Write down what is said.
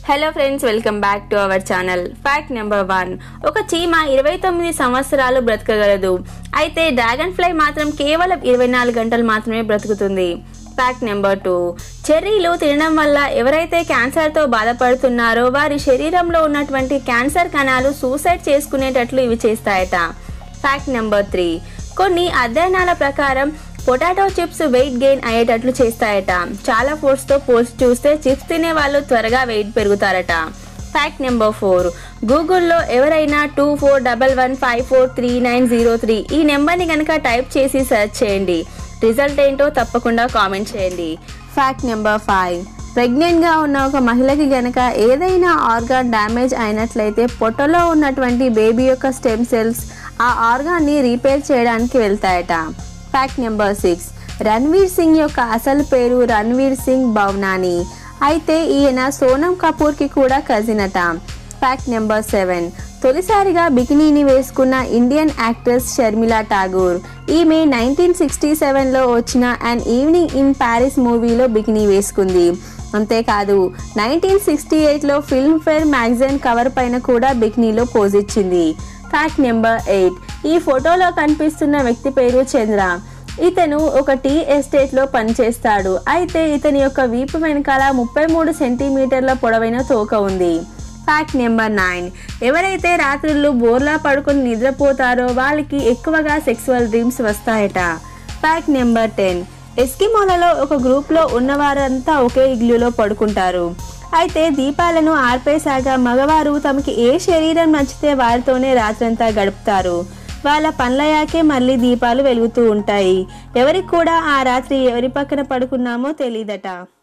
hello friends welcome back to our channel fact number one ఒక చీమ ఇరవై తొమ్మిది సంవత్సరాలు బ్రతకగలదు అయితే డ్రాగన్ ఫ్లై మాత్రం కేవలం ఇరవై నాలుగు గంటలు మాత్రమే బ్రతుకుతుంది ఫ్యాక్ట్ నెంబర్ టూ చెర్రీలు తినడం వల్ల ఎవరైతే క్యాన్సర్తో బాధపడుతున్నారో వారి శరీరంలో ఉన్నటువంటి క్యాన్సర్ కణాలు సూసైడ్ చేసుకునేటట్లు ఇవి చేస్తాయట ఫ్యాక్ట్ నెంబర్ త్రీ కొన్ని అధ్యయనాల ప్రకారం పొటాటో చిప్స్ వెయిట్ గెయిన్ అయ్యేటట్లు చేస్తాయట చాలా ఫుడ్స్తో పోల్చి చూస్తే చిప్స్ తినే వాళ్ళు త్వరగా వెయిట్ పెరుగుతారట ఫ్యాక్ట్ నెంబర్ ఫోర్ గూగుల్లో ఎవరైనా two four double one five four three nine zero three ఈ నెంబర్ని కనుక టైప్ చేసి సెర్చ్ చేయండి రిజల్ట్ ఏంటో తప్పకుండా కామెంట్ చేయండి ఫ్యాక్ట్ నెంబర్ ఫైవ్ ప్రెగ్నెంట్గా ఉన్న ఒక మహిళకి గనక ఏదైనా ఆర్గాన్ డ్యామేజ్ అయినట్లయితే పొట్టలో ఉన్నటువంటి బేబీ యొక్క స్టెమ్ సెల్స్ ఆ ఆర్గాన్ని రీపేర్ చేయడానికి వెళ్తాయట fact number six Ranveer Singh యొక్క అసలు పేరు రణ్వీర్ సింగ్ భవనాని అయితే ఈయన సోనం కపూర్కి కూడా కజిన్ అట ఫ్యాక్ట్ నెంబర్ సెవెన్ తొలిసారిగా బికినీని వేసుకున్న ఇండియన్ యాక్ట్రెస్ షర్మిలా ఠాగూర్ ఈమె నైన్టీన్ సిక్స్టీ సెవెన్లో వచ్చిన అండ్ ఈవినింగ్ ఇన్ ప్యారిస్ మూవీలో బికినీ వేసుకుంది అంతేకాదు నైన్టీన్ సిక్స్టీ ఎయిట్లో ఫిల్మ్ఫేర్ మ్యాగజైన్ కవర్ పైన కూడా బికినీలో పోజ్ ఇచ్చింది ఫ్యాక్ట్ నెంబర్ ఎయిట్ ఈ ఫోటోలో కనిపిస్తున్న వ్యక్తి పేరు చంద్ర ఇతను ఒక టీ ఎస్టేట్లో పనిచేస్తాడు అయితే ఇతని యొక్క వీపు వెనకాల ముప్పై మూడు సెంటీమీటర్ల పొడవైన తోక ఉంది ఫ్యాక్ట్ నెంబర్ నైన్ ఎవరైతే రాత్రుళ్ళు బోర్లా పడుకొని నిద్రపోతారో వాళ్ళకి ఎక్కువగా సెక్సువల్ డ్రీమ్స్ వస్తాయట ఫ్యాక్ట్ నెంబర్ టెన్ ఎస్కిమోలలో ఒక గ్రూప్లో ఉన్నవారంతా ఒకే ఇగ్లులో పడుకుంటారు అయితే దీపాలను ఆర్పేశాక మగవారు తమకి ఏ శరీరం నచ్చితే వారితోనే రాత్రంతా గడుపుతారు వాళ్ళ పనులయ్యాకే మళ్ళీ దీపాలు వెలుగుతూ ఉంటాయి ఎవరికి కూడా ఆ రాత్రి ఎవరి పక్కన పడుకున్నామో తెలియదట